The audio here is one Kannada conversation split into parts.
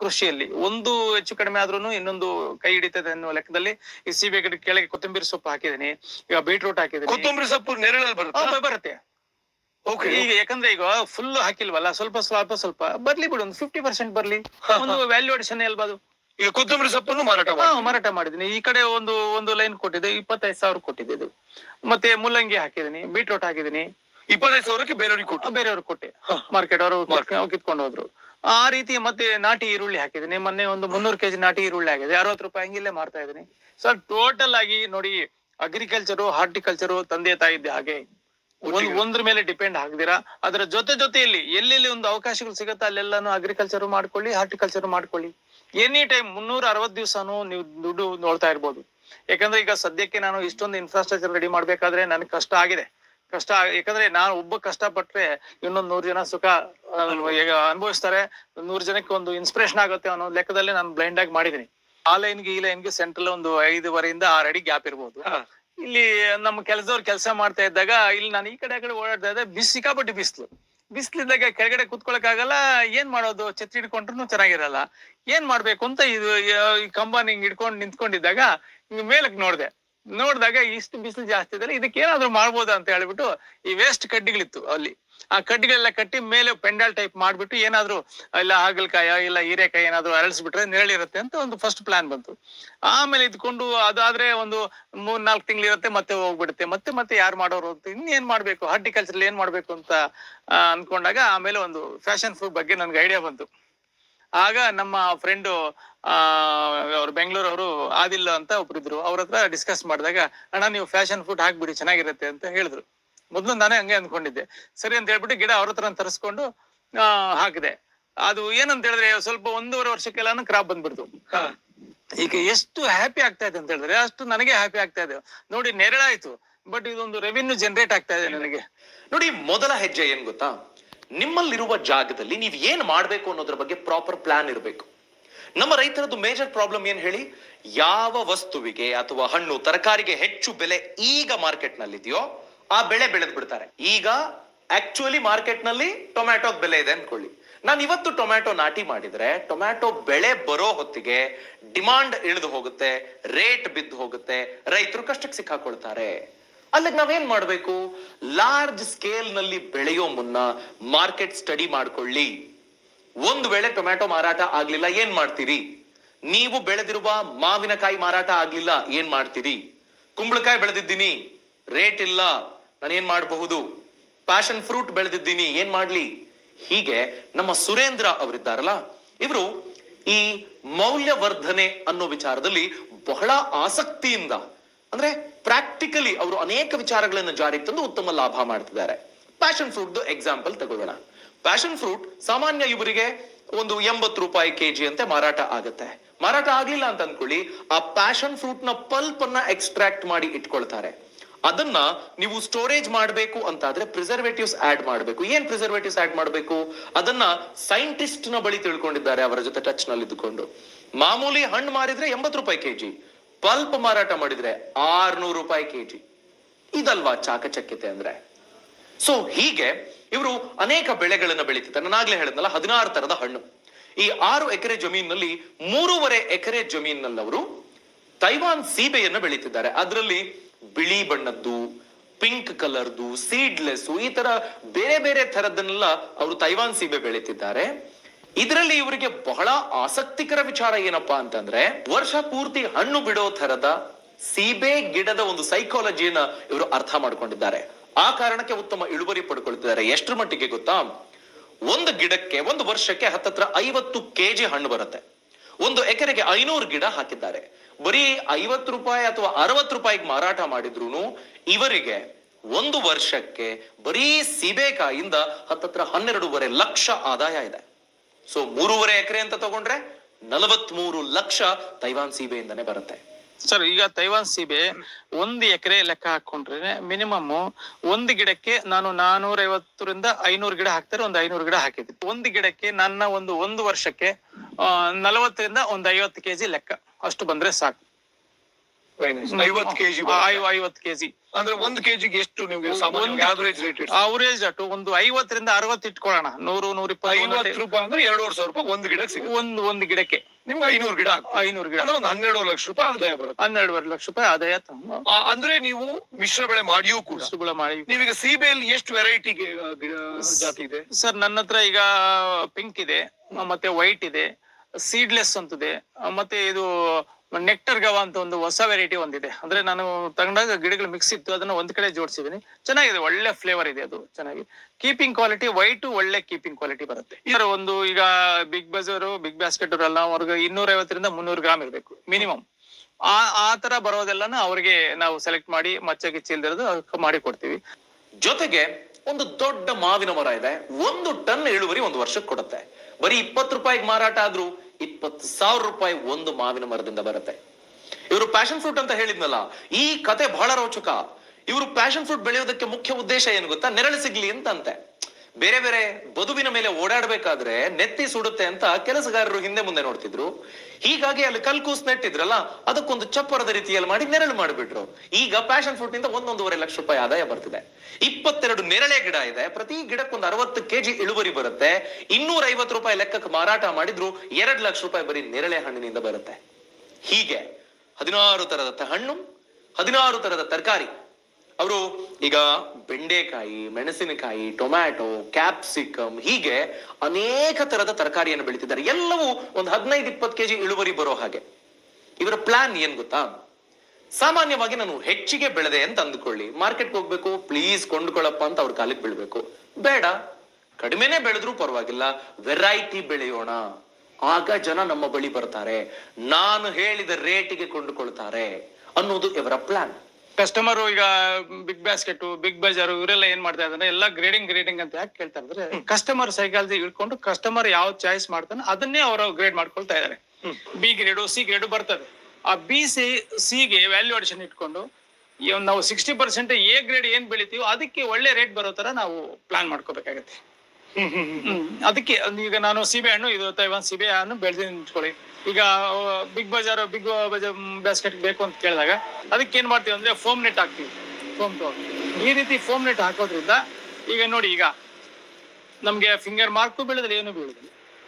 ಕೃಷಿಯಲ್ಲಿ ಒಂದು ಹೆಚ್ಚು ಕಡಿಮೆ ಆದ್ರೂ ಇನ್ನೊಂದು ಕೈ ಹಿಡಿತದೆ ಅನ್ನುವ ಲೆಕ್ಕದಲ್ಲಿ ಈ ಸೀಬೆ ಗಿಡ ಕೆಳಗೆ ಕೊತ್ತಂಬರಿ ಸೊಪ್ಪು ಹಾಕಿದೀನಿ ಈಗ ಬೀಟ್ರೂಟ್ ಹಾಕಿದೀನಿ ಕೊತ್ತಂಬರಿ ಸೊಪ್ಪು ನೆರಳಲ್ಲಿ ಬರುತ್ತೆ ಆ, ಬರುತ್ತೆ ಓಕೆ ಈಗ ಯಾಕಂದ್ರೆ ಈಗ ಫುಲ್ ಹಾಕಿಲ್ವಲ್ಲ ಸ್ವಲ್ಪ ಸ್ವಲ್ಪ ಸ್ವಲ್ಪ ಬರ್ಲಿ ಬಿಡು ಒಂದು ಫಿಫ್ಟಿ ಪರ್ಸೆಂಟ್ ಬರ್ಲಿ ಒಂದು ವ್ಯಾಲ್ಯೂ ಅಡಿಷನ್ ಅಲ್ವಾ ಅದು ಈಗ ಕೊತ್ತಂಬರಿ ಸೊಪ್ಪನ್ನು ಮಾರಾಟ ಹಾ, ಮಾಡಿ ಮಾರಾಟ ಮಾಡಿದೀನಿ ಈ ಕಡೆ ಒಂದು ಒಂದು ಲೈನ್ ಕೊಟ್ಟಿದೆ ಇಪ್ಪತ್ತೈದು ಸಾವಿರ ಕೊಟ್ಟಿದ್ದೆ ಇದು ಮತ್ತೆ ಮುಲ್ಲಂಗಿ ಹಾಕಿದೀನಿ ಬೀಟ್ರೂಟ್ ಹಾಕಿದೀನಿ ಇಪ್ಪತ್ತೈದು ಸಾವಿರಕ್ಕೆ ಬೇರೆಯವ್ರಿಗೆ ಕೊಟ್ಟು ಬೇರೆಯವ್ರಿಗೆ ಕೊಟ್ಟೆ ಹಾ. ಮಾರ್ಕೆಟ್ ಅವರು Market. ಕಿತ್ಕೊಂಡು ಹೋದ್ರು ಆ ರೀತಿ ಮತ್ತೆ ನಾಟಿ ಈರುಳ್ಳಿ ಹಾಕಿದೀನಿ ಮೊನ್ನೆ ಒಂದು ಮುನ್ನೂರು ಕೆಜಿ ನಾಟಿ ಈರುಳ್ಳಿ ಆಗಿದೆ ಅರವತ್ತು ರೂಪಾಯಿ ಹಂಗಿಲ್ಲೇ ಮಾರ್ತಾ ಇದ್ದೀನಿ ಸೊ ಟೋಟಲ್ ಆಗಿ ನೋಡಿ ಅಗ್ರಿಕಲ್ಚರು ಹಾರ್ಟಿಕಲ್ಚರು ತಂದೆ ತಾಯಿ ಇದ್ದ ಹಾಗೆ ಒಂದ್ ಒಟ್ಟಿಗೆ. ಒಂದ್ರ ಮೇಲೆ ಡಿಪೆಂಡ್ ಆಗದಿರಾ ಅದರ ಜೊತೆ ಜೊತೆಯಲ್ಲಿ ಎಲ್ಲೆಲ್ಲಿ ಒಂದು ಅವಕಾಶಗಳು ಸಿಗುತ್ತಾ ಅಲ್ಲೆಲ್ಲಾನು ಅಗ್ರಿಕಲ್ಚರ್ ಮಾಡ್ಕೊಳ್ಳಿ ಹಾರ್ಟಿಕಲ್ಚರ್ ಮಾಡ್ಕೊಳ್ಳಿ ಎನಿ ಟೈಮ್ ಮುನ್ನೂರ ಅರವತ್ ದಿವಸನು ನೀವು ದುಡ್ಡು ನೋಡ್ತಾ ಇರ್ಬೋದು ಯಾಕಂದ್ರೆ ಈಗ ಸದ್ಯಕ್ಕೆ ನಾನು ಇಷ್ಟೊಂದು ಇನ್ಫ್ರಾಸ್ಟ್ರಕ್ಚರ್ ರೆಡಿ ಮಾಡ್ಬೇಕಾದ್ರೆ ನನಗೆ ಕಷ್ಟ ಆಗಿದೆ ಕಷ್ಟ ಆಗ್- ಯಾಕಂದ್ರೆ ನಾನು ಒಬ್ಬ ಕಷ್ಟಪಟ್ರೆ ಇನ್ನೊಂದ್ ನೂರ್ ಜನ ಸುಖ ಆ, ಈಗ ಅನುಭವಿಸ್ತಾರೆ ನೂರ್ ಜನಕ್ಕೆ ಒಂದು ಇನ್ಸ್ಪಿರೇಷನ್ ಆಗುತ್ತೆ ಅನ್ನೋ ಲೆಕ್ಕದಲ್ಲಿ ನಾನು ಬ್ಲೈಂಡ್ ಆಗಿ ಮಾಡಿದೀನಿ ಆ ಲೈನ್ಗೆ ಈ ಲೈನ್ಗೆ ಸೆಂಟ್ರಲ್ ಒಂದು ಐದುವರೆಯಿಂದ ಆರು ಅಡಿ ಗ್ಯಾಪ್ ಇರ್ಬೋದು ಹಾ. ಇಲ್ಲಿ ನಮ್ಮ ಕೆಲಸದವ್ರು ಕೆಲಸ ಮಾಡ್ತಾ ಇದ್ದಾಗ ಇಲ್ಲಿ ನಾನು ಈ ಕಡೆ ಆ ಕಡೆ ಓಡಾಡ್ತಾ ಇದ್ದೆ ಬಿಸ್ ಸಿಕ್ಕಾಪಟ್ಟೆ ಬಿಸ್ಲು ಬಿಸ್ಲಿದ್ದಾಗ ಕೆಳಗಡೆ ಕುತ್ಕೊಳಕ್ ಆಗಲ್ಲ ಏನ್ ಮಾಡೋದು ಛತ್ರಿ ಹಿಡ್ಕೊಂಡ್ರು ಚೆನ್ನಾಗಿರಲ್ಲ ಏನ್ ಮಾಡ್ಬೇಕು ಅಂತ ಇದು ಯ- ಈ ಕಂಬ ಹಿಂಗ್ ಹಿಡ್ಕೊಂಡ್ ನಿಂತ್ಕೊಂಡಿದ್ದಾಗ ಹಿಂಗ್ ಮೇಲಕ್ ನೋಡ್ದೆ ನೋಡಿದಾಗ ಇಷ್ಟು ಬಿಸಿಲು ಜಾಸ್ತಿ ಇದೆಲ್ಲ ಇದಕ್ಕೆ ಏನಾದ್ರು ಮಾಡ್ಬೋದಾ ಅಂತ ಹೇಳ್ಬಿಟ್ಟು ಈ ವೇಸ್ಟ್ ಕಡ್ಡಿಗಳಿತ್ತು ಅಲ್ಲಿ ಆ ಕಡ್ಡಿಗಳೆಲ್ಲ ಕಟ್ಟಿ ಮೇಲೆ ಪೆಂಡಾಲ್ ಟೈಪ್ ಮಾಡ್ಬಿಟ್ಟು ಏನಾದ್ರು ಇಲ್ಲ ಹಾಗಲಕಾಯ ಇಲ್ಲ ಹೀರೆಕಾಯಿ ಏನಾದ್ರು ಅರಳಿಸ್ಬಿಟ್ರೆ ನೆರಳಿರುತ್ತೆ ಅಂತ ಒಂದು ಫಸ್ಟ್ ಪ್ಲಾನ್ ಬಂತು ಆಮೇಲೆ ಇದ್ಕೊಂಡು ಅದಾದ್ರೆ ಒಂದು ಮೂರ್ ನಾಲ್ಕು ತಿಂಗಳು ಇರುತ್ತೆ ಮತ್ತೆ ಹೋಗ್ಬಿಡುತ್ತೆ ಮತ್ತೆ ಮತ್ತೆ ಯಾರು ಮಾಡೋರು ಅಂತ ಇನ್ನೇನ್ ಮಾಡ್ಬೇಕು ಹಾರ್ಟಿಕಲ್ಚರ್ ಏನ್ ಮಾಡ್ಬೇಕು ಅಂತ ಆ, ಅನ್ಕೊಂಡಾಗ ಆಮೇಲೆ ಒಂದು ಫ್ಯಾಷನ್ ಫುಡ್ ಬಗ್ಗೆ ನನ್ಗೆ ಐಡಿಯಾ ಬಂತು ಆಗ ನಮ್ಮ ಫ್ರೆಂಡು ಆ ಅವ್ರು ಬೆಂಗಳೂರು ಅವರು ಆದಿಲ್ಲ ಅಂತ ಒಬ್ರಿದ್ರು ಅವ್ರ ಹತ್ರ ಡಿಸ್ಕಸ್ ಮಾಡಿದಾಗ ಅಣ್ಣ ನೀವು ಫ್ಯಾಷನ್ ಫುಡ್ ಹಾಕ್ಬಿಡಿ ಚೆನ್ನಾಗಿರುತ್ತೆ ಅಂತ ಹೇಳಿದ್ರು ಮೊದ್ಲು ನಾನೇ ಹಂಗೆ ಅನ್ಕೊಂಡಿದ್ದೆ ಸರಿ ಅಂತ ಹೇಳ್ಬಿಟ್ಟು ಗಿಡ ಅವ್ರ ಹತ್ರ ತರಿಸ್ಕೊಂಡು ಆ ಹಾಕಿದೆ ಅದು ಏನಂತ ಹೇಳಿದ್ರೆ ಸ್ವಲ್ಪ ಒಂದೂವರೆ ವರ್ಷಕ್ಕೆಲ್ಲಾನು ಕ್ರಾಪ್ ಬಂದ್ಬಿಡ್ತು ಹಾ. ಈಗ ಎಷ್ಟು ಹ್ಯಾಪಿ ಆಗ್ತಾ ಇದೆ ಅಂತ ಹೇಳಿದ್ರೆ ಅಷ್ಟು ನನಗೆ ಹ್ಯಾಪಿ ಆಗ್ತಾ ಇದೆ ನೋಡಿ ನೆರಳಾಯ್ತು ಬಟ್ ಇದೊಂದು ರೆವಿನ್ಯೂ ಜನರೇಟ್ ಆಗ್ತಾ ಇದೆ ನನಗೆ ನೋಡಿ ಮೊದಲ ಹೆಜ್ಜೆ ಏನ್ ಗೊತ್ತಾ ನಿಮ್ಮಲ್ಲಿರುವ ಜಾಗದಲ್ಲಿ ನೀವು ಏನ್ ಮಾಡ್ಬೇಕು ಅನ್ನೋದ್ರ ಬಗ್ಗೆ ಪ್ರಾಪರ್ ಪ್ಲಾನ್ ಇರಬೇಕು ನಮ್ಮ ರೈತರದ್ದು ಮೇಜರ್ ಪ್ರಾಬ್ಲಮ್ ಏನ್ ಹೇಳಿ ಯಾವ ವಸ್ತುವಿಗೆ ಅಥವಾ ಹಣ್ಣು ತರಕಾರಿಗೆ ಹೆಚ್ಚು ಬೆಲೆ ಈಗ ಮಾರ್ಕೆಟ್ ನಲ್ಲಿದೆಯೋ ಆ ಬೆಳೆ ಬೆಳೆದ್ ಬಿಡ್ತಾರೆ ಈಗ ಆಕ್ಚುಲಿ ಮಾರ್ಕೆಟ್ ನಲ್ಲಿ ಟೊಮ್ಯಾಟೊ ಬೆಲೆ ಇದೆ ಅನ್ಕೊಳ್ಳಿ ನಾನು ಇವತ್ತು ಟೊಮ್ಯಾಟೊ ನಾಟಿ ಮಾಡಿದ್ರೆ ಟೊಮ್ಯಾಟೊ ಬೆಳೆ ಬರೋ ಹೊತ್ತಿಗೆ ಡಿಮಾಂಡ್ ಇಳಿದು ಹೋಗುತ್ತೆ ರೇಟ್ ಬಿದ್ದು ಹೋಗುತ್ತೆ ರೈತರು ಕಷ್ಟಕ್ಕೆ ಸಿಕ್ಕಾಕೊಳ್ತಾರೆ ಅಲ್ಲಿಗೆ ನಾವೇನ್ ಮಾಡ್ಬೇಕು ಲಾರ್ಜ್ ಸ್ಕೇಲ್ ನಲ್ಲಿ ಬೆಳೆಯೋ ಮುನ್ನ ಮಾರ್ಕೆಟ್ ಸ್ಟಡಿ ಮಾಡ್ಕೊಳ್ಳಿ ಒಂದು ವೇಳೆ ಟೊಮ್ಯಾಟೊ ಮಾರಾಟ ಆಗ್ಲಿಲ್ಲ ಏನ್ ಮಾಡ್ತೀರಿ ನೀವು ಬೆಳೆದಿರುವ ಮಾವಿನಕಾಯಿ ಮಾರಾಟ ಆಗ್ಲಿಲ್ಲ ಏನ್ ಮಾಡ್ತೀರಿ ಕುಂಬಳಕಾಯಿ ಬೆಳೆದಿದ್ದೀನಿ ರೇಟ್ ಇಲ್ಲ ನಾನು ಏನ್ ಮಾಡಬಹುದು ಪ್ಯಾಷನ್ ಫ್ರೂಟ್ ಬೆಳೆದಿದ್ದೀನಿ ಏನ್ ಮಾಡ್ಲಿ ಹೀಗೆ ನಮ್ಮ ಸುರೇಂದ್ರ ಅವರಿದ್ದಾರಲ್ಲ ಇವರು ಈ ಮೌಲ್ಯವರ್ಧನೆ ಅನ್ನೋ ವಿಚಾರದಲ್ಲಿ ಬಹಳ ಆಸಕ್ತಿಯಿಂದ ಅಂದ್ರೆ ಪ್ರಾಕ್ಟಿಕಲಿ ಅವರು ಅನೇಕ ವಿಚಾರಗಳನ್ನು ಜಾರಿಗೆ ತಂದು ಉತ್ತಮ ಲಾಭ ಮಾಡ್ತಿದ್ದಾರೆ ಪ್ಯಾಷನ್ ಫ್ರೂಟ್ ಎಕ್ಸಾಂಪಲ್ ತಗೊಳ್ಳೋಣ ಪ್ಯಾಷನ್ ಫ್ರೂಟ್ ಸಾಮಾನ್ಯ ಇವರಿಗೆ ಒಂದು ಎಂಬತ್ತು ರೂಪಾಯಿ ಕೆಜಿ ಅಂತೆ ಮಾರಾಟ ಆಗುತ್ತೆ ಮಾರಾಟ ಆಗ್ಲಿಲ್ಲ ಅಂತ ಅನ್ಕೊಳ್ಳಿ ಆ ಪ್ಯಾಷನ್ ಫ್ರೂಟ್ ನ ಪಲ್ಪ್ ಅನ್ನ ಎಕ್ಸ್ಟ್ರಾಕ್ಟ್ ಮಾಡಿ ಇಟ್ಕೊಳ್ತಾರೆ ಅದನ್ನ ನೀವು ಸ್ಟೋರೇಜ್ ಮಾಡಬೇಕು ಅಂತಾದ್ರೆ ಪ್ರಿಸರ್ವೇಟಿವ್ಸ್ ಆಡ್ ಮಾಡಬೇಕು ಏನ್ ಪ್ರಿಸರ್ವೇಟಿವ್ಸ್ ಆಡ್ ಮಾಡಬೇಕು ಅದನ್ನ ಸೈಂಟಿಸ್ಟ್ ನ ಬಳಿ ತಿಳ್ಕೊಂಡಿದ್ದಾರೆ ಅವರ ಜೊತೆ ಟಚ್ ನಲ್ಲಿ ಇದ್ದುಕೊಂಡು ಮಾಮೂಲಿ ಹಣ್ಣು ಮಾರಿದ್ರೆ ಎಂಬತ್ತು ರೂಪಾಯಿ ಕೆಜಿ ಪಲ್ಪ್ ಮಾರಾಟ ಮಾಡಿದ್ರೆ ಆರ್ನೂರು ರೂಪಾಯಿ ಕೆಜಿ ಇದಲ್ವಾ ಚಾಕಚಕ್ಯತೆ ಅಂದ್ರೆ ಸೊ ಹೀಗೆ ಇವರು ಅನೇಕ ಬೆಳೆಗಳನ್ನ ಬೆಳೀತಿದ್ದಾರೆ ನಾನು ಆಗ್ಲೇ ಹೇಳಿದ್ನಲ್ಲ ಹದಿನಾರು ತರದ ಹಣ್ಣು ಈ ಆರು ಎಕರೆ ಜಮೀನಿನಲ್ಲಿ ಮೂರುವರೆ ಎಕರೆ ಜಮೀನಿನಲ್ಲಿ ಅವರು ತೈವಾನ್ ಸೀಬೆಯನ್ನು ಬೆಳೀತಿದ್ದಾರೆ ಅದರಲ್ಲಿ ಬಿಳಿ ಬಣ್ಣದ್ದು ಪಿಂಕ್ ಕಲರ್ದು ಸೀಡ್ಲೆಸ್ ಈ ತರ ಬೇರೆ ಬೇರೆ ತರದನ್ನೆಲ್ಲ ಅವರು ತೈವಾನ್ ಸೀಬೆ ಬೆಳೀತಿದ್ದಾರೆ ಇದರಲ್ಲಿ ಇವರಿಗೆ ಬಹಳ ಆಸಕ್ತಿಕರ ವಿಚಾರ ಏನಪ್ಪಾ ಅಂತಂದ್ರೆ ವರ್ಷ ಪೂರ್ತಿ ಹಣ್ಣು ಬಿಡೋ ತರದ ಸೀಬೆ ಗಿಡದ ಒಂದು ಸೈಕಾಲಜಿಯನ್ನ ಇವರು ಅರ್ಥ ಮಾಡ್ಕೊಂಡಿದ್ದಾರೆ ಆ ಕಾರಣಕ್ಕೆ ಉತ್ತಮ ಇಳುವರಿ ಪಡ್ಕೊಳ್ತಿದ್ದಾರೆ ಎಷ್ಟರ ಮಟ್ಟಿಗೆ ಗೊತ್ತಾ ಒಂದು ಗಿಡಕ್ಕೆ ಒಂದು ವರ್ಷಕ್ಕೆ ಹತ್ತತ್ರ ಐವತ್ತು ಕೆಜಿ ಹಣ್ಣು ಬರುತ್ತೆ ಒಂದು ಎಕರೆಗೆ ಐನೂರು ಗಿಡ ಹಾಕಿದ್ದಾರೆ ಬರೀ ಐವತ್ತು ರೂಪಾಯಿ ಅಥವಾ ಅರವತ್ತು ರೂಪಾಯಿಗೆ ಮಾರಾಟ ಮಾಡಿದ್ರು ಇವರಿಗೆ ಒಂದು ವರ್ಷಕ್ಕೆ ಬರೀ ಸೀಬೆಕಾಯಿಂದ ಹತ್ತತ್ರ ಹನ್ನೆರಡೂವರೆ ಲಕ್ಷ ಆದಾಯ ಇದೆ ಸೊ ಮೂರುವರೆ ಎಕರೆ ಅಂತ ತಗೊಂಡ್ರೆ ನಲವತ್ಮೂರು ಲಕ್ಷ ತೈವಾನ್ ಸೀಬೆಯಿಂದನೇ ಬರುತ್ತೆ ಸರ್ ಈಗ ತೈವಾನ್ ಸೀಬೆ ಒಂದು ಎಕರೆ ಲೆಕ್ಕ ಹಾಕೊಂಡ್ರೆ ಮಿನಿಮಮ್ ಒಂದು ಗಿಡಕ್ಕೆ ನಾನು ನಾನೂರ ಐವತ್ತರಿಂದ ಐನೂರು ಗಿಡ ಹಾಕ್ತಾರೆ ಒಂದು ಐನೂರು ಗಿಡ ಹಾಕಿದ್ವಿ ಒಂದು ಗಿಡಕ್ಕೆ ನನ್ನ ಒಂದು ಒಂದು ವರ್ಷಕ್ಕೆ ಆ, ನಲವತ್ತರಿಂದ ಒಂದು ಐವತ್ತು ಕೆಜಿ ಲೆಕ್ಕ ಅಷ್ಟು ಬಂದ್ರೆ ಸಾಕು ಐವತ್ತು ಕೆಜಿ ಐವತ್ತು ಕೆಜಿ ಅಂದ್ರೆ ಒಂದು ಕೆಜಿಗೆ ಎಷ್ಟು ನಿಮ್ಗೆ ಸಾಮಾನ್ಯ ಆವರೇಜ್ ರೇಟ್ ಅವರೇಜ್ ಅಟ್ಟು ಒಂದು ಐವತ್ತರಿಂದ ಅರವತ್ತು ಇಟ್ಕೊಳ್ಳೋಣ ನೂರು ನೂರ ಐವತ್ತು ಇಪ್ಪತ್ತು ರೂಪಾಯಿ ಅಂದ್ರೆ ಎರಡೂವರೆ ಸಾವಿರ ರೂಪಾಯಿ ಒಂದು ಗಿಡಕ್ಕೆ ಸಿಗುತ್ತೆ ಒಂದು ಒಂದು ಗಿಡಕ್ಕೆ ನಿಮ್ಗೆ ಐನೂರು ಗಿಡ ಆಗ್ತದೆ. ಐನೂರು ಗಿಡ ಅಂದ್ರೆ ಒಂದು ಹನ್ನೆರಡು ಲಕ್ಷ ರೂಪಾಯಿ ಆದಾಯ ಬರುತ್ತೆ ಹನ್ನೆರಡುವರೆ ಲಕ್ಷ ರೂಪಾಯಿ ಆದಾಯ ತಂದು ಆ, ಅಂದ್ರೆ ನೀವು ಮಿಶ್ರ ಬೆಳೆ ಮಾಡಿಯೂ ಕೂಡ ಸುಗುಳ ಮಾಡಿ ನೀವೀಗ ಸೀಬೆಯಲ್ಲಿ ಎಷ್ಟು ವೆರೈಟಿ ಜಾತಿ ಇದೆ ಸರ್ ನನ್ನ ಹತ್ರ ಈಗ ಪಿಂಕ್ ಇದೆ ಆ, ಮತ್ತೆ ವೈಟ್ ಇದೆ ಸೀಡ್ಲೆಸ್ ಅಂತಿದೆ ಆ, ಮತ್ತೆ ಇದು ನೆಕ್ಟರ್ ಗವ ಅಂತ ಒಂದು ಹೊಸ ವೆರೈಟಿ ಒಂದಿದೆ ಅಂದ್ರೆ ನಾನು ತಗೊಂಡಾಗ ಗಿಡಗಳು ಮಿಕ್ಸ್ ಇತ್ತು ಅದನ್ನ ಒಂದ್ ಕಡೆ ಜೋಡಿಸಿದೀನಿ ಚೆನ್ನಾಗಿದೆ ಒಳ್ಳೆ ಫ್ಲೇವರ್ ಇದೆ ಅದು ಚೆನ್ನಾಗಿ ಕೀಪಿಂಗ್ ಕ್ವಾಲಿಟಿ ವೈಟ್ ಒಳ್ಳೆ ಕೀಪಿಂಗ್ ಕ್ವಾಲಿಟಿ ಬರುತ್ತೆ ಇದರ ಒಂದು ಈಗ ಬಿಗ್ ಬಜಾರ್ ಬಿಗ್ ಬಾಸ್ಕೆಟ್ ಎಲ್ಲ ಅವ್ರಿಗೆ ಇನ್ನೂರ ಐವತ್ತರಿಂದ ಮುನ್ನೂರು ಗ್ರಾಮ್ ಇರಬೇಕು ಮಿನಿಮಮ್ ಆ ಆ ತರ ಬರೋದೆಲ್ಲನ ಅವ್ರಿಗೆ ನಾವು ಸೆಲೆಕ್ಟ್ ಮಾಡಿ ಮಚ್ಚ ಗಿಚ್ಚಿ ಇಲ್ದಿರೋದು ಅದಕ್ಕೆ ಮಾಡಿ ಕೊಡ್ತೀವಿ ಜೊತೆಗೆ ಒಂದು ದೊಡ್ಡ ಮಾವಿನ ಮರ ಇದೆ ಒಂದು ಟನ್ ಇಳುವರಿ ಒಂದು ವರ್ಷಕ್ಕೆ ಕೊಡುತ್ತೆ ಬರೀ ಇಪ್ಪತ್ತು ರೂಪಾಯಿಗೆ ಮಾರಾಟ ಆದ್ರೂ ಇಪ್ಪತ್ತು ಸಾವಿರ ರೂಪಾಯಿ ಒಂದು ಮಾವಿನ ಮರದಿಂದ ಬರುತ್ತೆ ಇವರು ಪ್ಯಾಷನ್ ಫ್ರೂಟ್ ಅಂತ ಹೇಳಿದ್ನಲ್ಲ ಈ ಕತೆ ಬಹಳ ರೋಚಕ ಇವರು ಪ್ಯಾಷನ್ ಫ್ರೂಟ್ ಬೆಳೆಯೋದಕ್ಕೆ ಮುಖ್ಯ ಉದ್ದೇಶ ಏನು ಗೊತ್ತಾ ನೆರಳು ಸಿಗ್ಲಿ ಅಂತ ಅಂತೆ ಬೇರೆ ಬೇರೆ ಬದುವಿನ ಮೇಲೆ ಓಡಾಡ್ಬೇಕಾದ್ರೆ ನೆತ್ತಿ ಸುಡುತ್ತೆ ಅಂತ ಕೆಲಸಗಾರರು ಹಿಂದೆ ಮುಂದೆ ನೋಡ್ತಿದ್ರು ಹೀಗಾಗಿ ಅಲ್ಲಿ ಕಲ್ಕೂಸ್ ನೆಟ್ಟಿದ್ರಲ್ಲ ಅದಕ್ಕೊಂದು ಚಪ್ಪರದ ರೀತಿಯಲ್ಲಿ ಮಾಡಿ ನೆರಳು ಮಾಡಿಬಿಟ್ರು ಈಗ ಪ್ಯಾಷನ್ ಫ್ರೂಟ್ ನಿಂದ ಒಂದೊಂದೂವರೆ ಲಕ್ಷ ರೂಪಾಯಿ ಆದಾಯ ಬರ್ತಿದೆ ಇಪ್ಪತ್ತೆರಡು ನೆರಳೆ ಗಿಡ ಇದೆ ಪ್ರತಿ ಗಿಡಕ್ಕೊಂದು ಅರವತ್ತು ಕೆಜಿ ಇಳುವರಿ ಬರುತ್ತೆ ಇನ್ನೂರ ಐವತ್ತು ರೂಪಾಯಿ ಲೆಕ್ಕಕ್ಕೆ ಮಾರಾಟ ಮಾಡಿದ್ರು ಎರಡ್ ಲಕ್ಷ ರೂಪಾಯಿ ಬರೀ ನೆರಳೆ ಹಣ್ಣಿನಿಂದ ಬರುತ್ತೆ ಹೀಗೆ ಹದಿನಾರು ತರದ ತ- ಹಣ್ಣು ಹದಿನಾರು ತರದ ತರಕಾರಿ ಅವರು ಈಗ ಬೆಂಡೆಕಾಯಿ ಮೆಣಸಿನಕಾಯಿ ಟೊಮ್ಯಾಟೊ ಕ್ಯಾಪ್ಸಿಕಮ್ ಹೀಗೆ ಅನೇಕ ತರದ ತರಕಾರಿಯನ್ನು ಬೆಳೀತಿದ್ದಾರೆ ಎಲ್ಲವೂ ಒಂದು ಹದಿನೈದು ಇಪ್ಪತ್ತು ಕೆಜಿ ಇಳುವರಿ ಬರೋ ಹಾಗೆ ಇವರ ಪ್ಲಾನ್ ಏನ್ ಗೊತ್ತಾ ಸಾಮಾನ್ಯವಾಗಿ ನಾನು ಹೆಚ್ಚಿಗೆ ಬೆಳೆದೆ ಅಂತ ಅಂದ್ಕೊಳ್ಳಿ ಮಾರ್ಕೆಟ್ಗೆ ಹೋಗ್ಬೇಕು ಪ್ಲೀಸ್ ಕೊಂಡ್ಕೊಳ್ಳಪ್ಪ ಅಂತ ಅವ್ರ ಕಾಲಿಗೆ ಬೀಳ್ಬೇಕು ಬೇಡ ಕಡಿಮೆನೆ ಬೆಳೆದ್ರೂ ಪರವಾಗಿಲ್ಲ ವೆರೈಟಿ ಬೆಳೆಯೋಣ ಆಗ ಜನ ನಮ್ಮ ಬಳಿ ಬರ್ತಾರೆ ನಾನು ಹೇಳಿದ ರೇಟಿಗೆ ಕೊಂಡುಕೊಳ್ತಾರೆ ಅನ್ನೋದು ಇವರ ಪ್ಲಾನ್ ಕಸ್ಟಮರ್ ಈಗ ಬಿಗ್ ಬಾಸ್ಕೆಟ್ ಬಿಗ್ ಬಜಾರ್ ಇವರೆಲ್ಲ ಏನ್ ಮಾಡ್ತಾ ಇದಾರೆ ಎಲ್ಲ ಗ್ರೇಡಿಂಗ್ ಗ್ರೇಡಿಂಗ್ ಅಂತ ಯಾಕೆ ಕೇಳ್ತಾ ಇದ್ರೆ ಕಸ್ಟಮರ್ ಸೈಕಾಲಜಿ ಇಳ್ಕೊಂಡು ಕಸ್ಟಮರ್ ಯಾವ ಚಾಯ್ಸ್ ಮಾಡ್ತಾನೆ ಅದನ್ನೇ ಅವರು ಗ್ರೇಡ್ ಮಾಡ್ಕೊಳ್ತಾ ಇದಾರೆ ಬಿ ಗ್ರೇಡು ಸಿ ಗ್ರೇಡು ಬರ್ತದೆ ಆ ಬಿ ಸಿ ಸಿಗೆ ವ್ಯಾಲ್ಯೂ ಅಡಿಷನ್ ಇಟ್ಕೊಂಡು ಈ ಒಂದ್ ನಾವು ಸಿಕ್ಸ್ಟಿ ಪರ್ಸೆಂಟ್ ಎ ಗ್ರೇಡ್ ಏನ್ ಬೆಳಿತೀವೋ ಅದಕ್ಕೆ ಒಳ್ಳೆ ರೇಟ್ ಬರೋ ತರ ನಾವು ಪ್ಲಾನ್ ಮಾಡ್ಕೋಬೇಕಾಗತ್ತೆ ಹ್ಮ್. ಅದಕ್ಕೆ ಒಂದು ಈಗ ನಾನು ಸೀಬೆ ಹಣ್ಣು ಇದು ತೈವಾನ್ ಸೀಬೆ ಹಣ್ಣು ಬೆಳೆದಿನಿ ಇಟ್ಕೊಳ್ಳಿ ಈಗ Big Bazaar Big Bazaar basket ಬೇಕು ಅಂತ ಕೇಳಿದಾಗ ಅದಕ್ಕೆ ಏನ್ ಮಾಡ್ತೀವಿ ಅಂದ್ರೆ ಫೋಮ್ ನೆಟ್ ಹಾಕ್ತೀವಿ ಫೋಮ್ ಟು ಈ ರೀತಿ ಫೋಮ್ ನೆಟ್ ಹಾಕೋದ್ರಿಂದ ಈಗ ನೋಡಿ ಈಗ ನಮ್ಗೆ ಫಿಂಗರ್ ಮಾರ್ಕು ಬೀಳೋದಿಲ್ಲ ಏನು ಬೀಳುದಿಲ್ಲ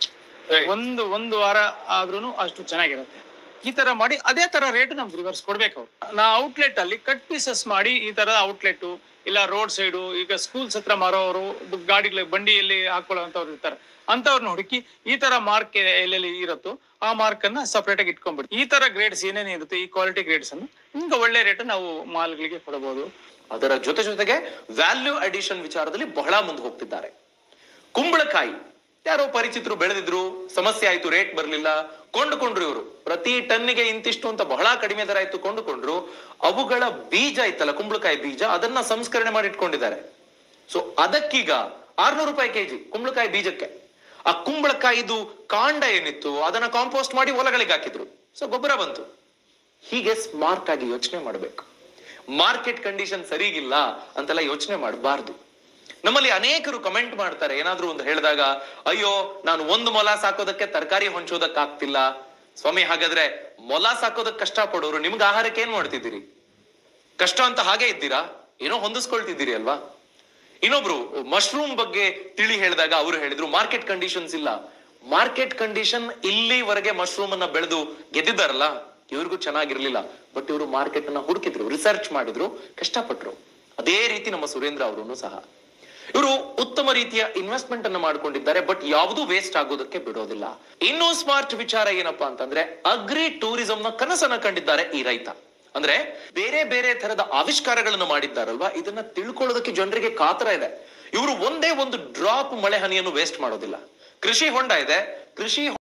ಒಂದು ಒಂದು ವಾರ ಆದ್ರೂ ಅಷ್ಟು ಚೆನ್ನಾಗಿರುತ್ತೆ ಈ ತರ ಮಾಡಿ ಅದೇ ತರ ರೇಟ್ ನಮ್ಗೆ ರಿವರ್ಸ್ ಕೊಡ್ಬೇಕು ಅವ್ರು ನಾ ಔಟ್ಲೆಟ್ ಅಲ್ಲಿ ಕಟ್ ಪೀಸಸ್ ಮಾಡಿ ಈ ತರ ಔಟ್ಲೆಟ್ ಇಲ್ಲ ರೋಡ್ ಸೈಡು ಈಗ ಸ್ಕೂಲ್ಸ್ ಹತ್ರ ಮಾರೋರು ಗಾಡಿಗಳ ಬಂಡಿಯಲ್ಲಿ ಹಾಕೊಳ್ಳೋಂಥವ್ರು ಇರ್ತಾರೆ ಅಂತವ್ರನ್ನ ಹುಡುಕಿ ಈ ತರ ಮಾರ್ಕ್ ಎಲ್ಲೆಲ್ಲಿ ಇರುತ್ತೋ ಆ ಮಾರ್ಕ್ ಅನ್ನ ಸಪರೇಟ್ ಆಗಿ ಇಟ್ಕೊಂಡ್ಬಿಡಿ ಈ ತರ ಗ್ರೇಡ್ಸ್ ಏನೇನು ಇರುತ್ತೆ ಈ ಕ್ವಾಲಿಟಿ ಗ್ರೇಡ್ಸ್ ಅನ್ನು ಹಿಂಗ ಒಳ್ಳೆ ರೇಟ್ ನಾವು ಮಾಲ್ಗಳಿಗೆ ಕೊಡಬಹುದು ಅದರ ಜೊತೆ ಜೊತೆಗೆ ವ್ಯಾಲ್ಯೂ ಅಡಿಷನ್ ವಿಚಾರದಲ್ಲಿ ಬಹಳ ಮುಂದೆ ಹೋಗ್ತಿದ್ದಾರೆ ಕುಂಬಳಕಾಯಿ ಯಾರೋ ಪರಿಚಿತರು ಬೆಳೆದಿದ್ರು ಸಮಸ್ಯೆ ಆಯ್ತು ರೇಟ್ ಬರ್ಲಿಲ್ಲ ಕೊಂಡುಕೊಂಡ್ರು ಇವರು ಪ್ರತಿ ಟನ್ನಿಗೆ ಇಂತಿಷ್ಟು ಅಂತ ಬಹಳ ಕಡಿಮೆ ದರ ಆಯ್ತು ಕೊಂಡುಕೊಂಡ್ರು ಅವುಗಳ ಬೀಜ ಇತ್ತಲ್ಲ ಕುಂಬಳಕಾಯಿ ಬೀಜ ಅದನ್ನ ಸಂಸ್ಕರಣೆ ಮಾಡಿ ಇಟ್ಕೊಂಡಿದ್ದಾರೆ ಸೊ ಅದಕ್ಕೀಗ ಆರ್ನೂರು ರೂಪಾಯಿ ಕೆಜಿ ಕುಂಬಳಕಾಯಿ ಬೀಜಕ್ಕೆ ಆ ಕುಂಬಳಕಾಯಿದು ಕಾಂಡ ಏನಿತ್ತು ಅದನ್ನ ಕಾಂಪೋಸ್ಟ್ ಮಾಡಿ ಹೊಲಗಳಿಗೆ ಹಾಕಿದ್ರು ಸೊ ಗೊಬ್ಬರ ಬಂತು ಹೀಗೆ ಸ್ಮಾರ್ಟ್ ಆಗಿ ಯೋಚನೆ ಮಾಡಬೇಕು ಮಾರ್ಕೆಟ್ ಕಂಡೀಷನ್ ಸರಿಗಿಲ್ಲ ಅಂತೆಲ್ಲ ಯೋಚನೆ ಮಾಡಬಾರ್ದು ನಮ್ಮಲ್ಲಿ ಅನೇಕರು ಕಮೆಂಟ್ ಮಾಡ್ತಾರೆ ಏನಾದ್ರೂ ಒಂದು ಹೇಳಿದಾಗ ಅಯ್ಯೋ ನಾನು ಒಂದು ಮೊಲ ಸಾಕೋದಕ್ಕೆ ತರಕಾರಿ ಹೊಂಚೋದಕ್ ಆಗ್ತಿಲ್ಲ ಸ್ವಾಮಿ ಹಾಗಾದ್ರೆ ಮೊಲ ಸಾಕೋದಕ್ ಕಷ್ಟ ಪಡೋರು ನಿಮ್ಗೆ ಆಹಾರಕ್ಕೆ ಏನ್ ಮಾಡ್ತಿದ್ದೀರಿ ಕಷ್ಟ ಅಂತ ಹಾಗೆ ಇದ್ದೀರಾ ಏನೋ ಹೊಂದಿಸ್ಕೊಳ್ತಿದ್ದೀರಿ ಅಲ್ವಾ ಇನ್ನೊಬ್ರು ಮಶ್ರೂಮ್ ಬಗ್ಗೆ ತಿಳಿ ಹೇಳಿದಾಗ ಅವರು ಹೇಳಿದ್ರು ಮಾರ್ಕೆಟ್ ಕಂಡೀಷನ್ಸ್ ಇಲ್ಲ ಮಾರ್ಕೆಟ್ ಕಂಡೀಷನ್ ಇಲ್ಲಿವರೆಗೆ ಮಶ್ರೂಮ್ ಅನ್ನ ಬೆಳೆದು ಗೆದ್ದಿದ್ದಾರಲ್ಲ ಇವ್ರಿಗೂ ಚೆನ್ನಾಗಿರ್ಲಿಲ್ಲ ಬಟ್ ಇವರು ಮಾರ್ಕೆಟ್ ಅನ್ನ ಹುಡುಕಿದ್ರು ರಿಸರ್ಚ್ ಮಾಡಿದ್ರು ಕಷ್ಟಪಟ್ರು ಅದೇ ರೀತಿ ನಮ್ಮ ಸುರೇಂದ್ರ ಅವರು ಸಹ ಇವರು ಉತ್ತಮ ರೀತಿಯ ಇನ್ವೆಸ್ಟ್ಮೆಂಟ್ ಅನ್ನು ಮಾಡ್ಕೊಂಡಿದ್ದಾರೆ ಬಟ್ ಯಾವುದೂ ವೇಸ್ಟ್ ಆಗೋದಕ್ಕೆ ಬಿಡೋದಿಲ್ಲ ಇನ್ನೂ ಸ್ಮಾರ್ಟ್ ವಿಚಾರ ಏನಪ್ಪಾ ಅಂತಂದ್ರೆ ಅಗ್ರಿ ಟೂರಿಸಂ ನ ಕನಸನ್ನ ಕಂಡಿದ್ದಾರೆ ಈ ರೈತ ಅಂದ್ರೆ ಬೇರೆ ಬೇರೆ ತರದ ಆವಿಷ್ಕಾರಗಳನ್ನು ಮಾಡಿದ್ದಾರಲ್ವಾ ಇದನ್ನ ತಿಳ್ಕೊಳ್ಳೋದಕ್ಕೆ ಜನರಿಗೆ ಕಾತರ ಇದೆ ಇವರು ಒಂದೇ ಒಂದು ಡ್ರಾಪ್ ಮಳೆ ಹನಿಯನ್ನು ವೇಸ್ಟ್ ಮಾಡೋದಿಲ್ಲ ಕೃಷಿ ಹೊಂಡ ಇದೆ ಕೃಷಿ